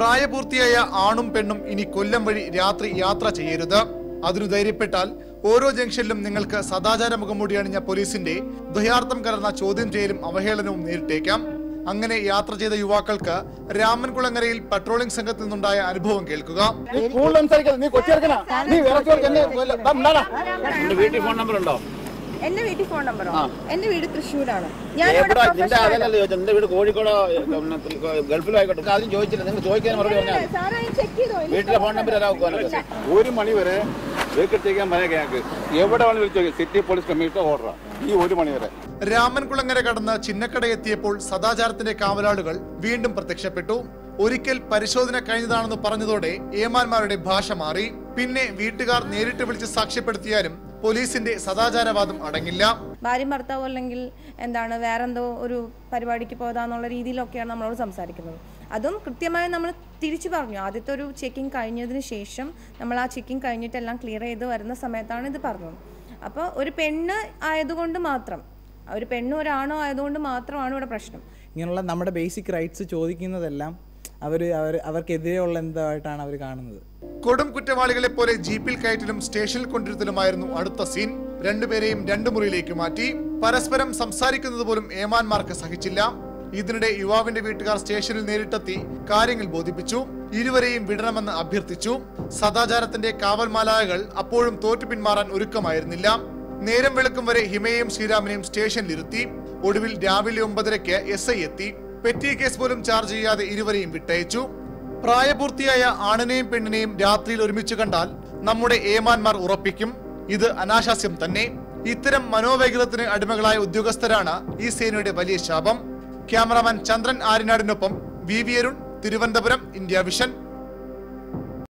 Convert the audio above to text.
പ്രായപൂർത്തിയായ ആണും പെണ്ണും ഇനി കൊല്ലം വഴി രാത്രി യാത്ര ചെയ്യരുത് അതിനു ധൈര്യപ്പെട്ടാൽ ഓരോ ജംഗ്ഷനിലും നിങ്ങൾക്ക് സദാചാര മുഖംമൂടി അണിഞ്ഞ പോലീസിന്റെ ദ്വയാർത്ഥം കലർന്ന ചോദ്യം ചെയ്യലും അവഹേളനവും നേരിട്ടേക്കാം അങ്ങനെ യാത്ര ചെയ്ത യുവാക്കൾക്ക് രാമൻകുളങ്ങരയിൽ പട്രോളിംഗ് സംഘത്തിൽ നിന്നുണ്ടായ അനുഭവം കേൾക്കുക നീ കൂടുതൽ സംസാരിക്കരുത് നീ കൊച്ചിറക്കണ നീ വിറച്ചോർക്ക് എന്നെ കൊല്ല- ദാ, ഇണ്ടാടാ. നിന്റെ വീട്ടിൽ ഫോൺ നമ്പർ ഉണ്ടോ എന്റെ വീട്ടിൽ ഫോൺ നമ്പറോ എന്റെ വീട് തൃശ്ശൂരാണ് ഞാൻ ഇവിടെ എവിടെ നിന്റെ professional അതല്ലല്ലോ ചോദിച്ചത് നിന്റെ വീട് കോഴിക്കോട് ഗൾഫിലും ആയിക്കോട്ടെ ആദ്യം ചോദിച്ചില്ല നിങ്ങൾ ചോദിക്കാൻ മറുപടി പറഞ്ഞാൽ ആണ്. സാറേ ചെക്ക് ചെയ്തോ ഇല്ല. വീട്ടിലെ ഫോൺ നമ്പർ തരാൻ ഒക്കുമല്ലോ ഒരു മണി വരെ വെഹിക്കിൾ ചെയ്യാൻ പറയാൻ ഞങ്ങൾക്ക് എവിടെ വേണമെങ്കിലും വിളിച്ചു സിറ്റി പോലീസ് കമ്മീഷണർ ഓർഡറാ ഈ ഒരു മണി വരെ രാമൻകുളങ്ങര കടന്ന് ചിന്നക്കട എത്തിയപ്പോൾ സദാചാരത്തിന്റെ കാവലാളുകൾ വീണ്ടും പ്രത്യക്ഷപ്പെട്ടു ഒരിക്കൽ പരിശോധന കഴിഞ്ഞതാണെന്ന് പറഞ്ഞതോടെ ഏമാന്മാരുടെ ഭാഷ മാറി പിന്നെ വീട്ടുകാർ നേരിട്ട് വിളിച്ച് സാക്ഷ്യപ്പെടുത്തിയാലും പോലീസിന്റെ സദാചാരവാദം അടങ്ങില്ല ഭാര്യയും ഭർത്താവും അല്ലെങ്കിൽ എന്താണ് വേറെന്തോ ഒരു പരിപാടിക്ക് പോയതാന്നുള്ള രീതിയിലൊക്കെയാണ് നമ്മളോട് സംസാരിക്കുന്നത് അതും കൃത്യമായി നമ്മൾ തിരിച്ചു പറഞ്ഞു ആദ്യത്തെ ഒരു ചെക്കിംഗ് കഴിഞ്ഞതിന് ശേഷം നമ്മൾ ആ ചെക്കിംഗ് കഴിഞ്ഞിട്ടെല്ലാം ക്ലിയർ ചെയ്ത് വരുന്ന സമയത്താണ് ഇത് പറഞ്ഞത് അപ്പോൾ ഒരു പെണ്ണ് ആയതുകൊണ്ട് മാത്രം ഒരു പെണ്ണും ഒരാണോ ആയതുകൊണ്ട് മാത്രമാണ് ഇവിടെ പ്രശ്നം ഇങ്ങനെയുള്ള നമ്മുടെ ബേസിക് റൈറ്റ്സ് ചോദിക്കുന്നതെല്ലാം അവർ അവർ അവർക്കെതിരെയുള്ള എന്തായിട്ടാണ് അവർ കാണുന്നത് കൊടും കുറ്റവാളികളെ പോലെ ജീപ്പിൽ കയറ്റലും സ്റ്റേഷനിൽ കൊണ്ടിരുത്തലുമായിരുന്നു അടുത്ത സീൻ രണ്ടുപേരെയും രണ്ടു മുറിയിലേക്ക് മാറ്റി പരസ്പരം സംസാരിക്കുന്നത് പോലും ഏമാന്മാർക്ക് സഹിച്ചില്ല ഇതിനിടെ യുവാവിന്റെ വീട്ടുകാർ സ്റ്റേഷനിൽ നേരിട്ടെത്തി കാര്യങ്ങൾ ബോധിപ്പിച്ചു ഇരുവരെയും വിടണമെന്ന് അഭ്യർത്ഥിച്ചു സദാചാരത്തിന്റെ കാവൽമാലായകൾ അപ്പോഴും തോറ്റു പിന്മാറാൻ ഒരുക്കമായിരുന്നില്ല നേരം വെളുക്കും വരെ ഹിമയെയും ശ്രീരാമനെയും സ്റ്റേഷനിലിരുത്തി ഒടുവിൽ രാവിലെ ഒമ്പതരയ്ക്ക് എസ് ഐ എത്തി പെറ്റി കേസ് പോലും ചാർജ് ചെയ്യാതെ ഇരുവരെയും വിട്ടയച്ചു പ്രായപൂർത്തിയായ ആണിനെയും പെണ്ണിനെയും രാത്രിയിൽ ഒരുമിച്ച് കണ്ടാൽ നമ്മുടെ ഏമാന്മാർ ഉറപ്പിക്കും ഇത് അനാശാസ്യം തന്നെ ഇത്തരം മനോവൈകൃതത്തിന് അടിമകളായ ഉദ്യോഗസ്ഥരാണ് ഈ സേനയുടെ വലിയ ശാപം ക്യാമറാമാൻ ചന്ദ്രൻ ആര്യനാടിനൊപ്പം V V Arun Thiruvananthapuram India vision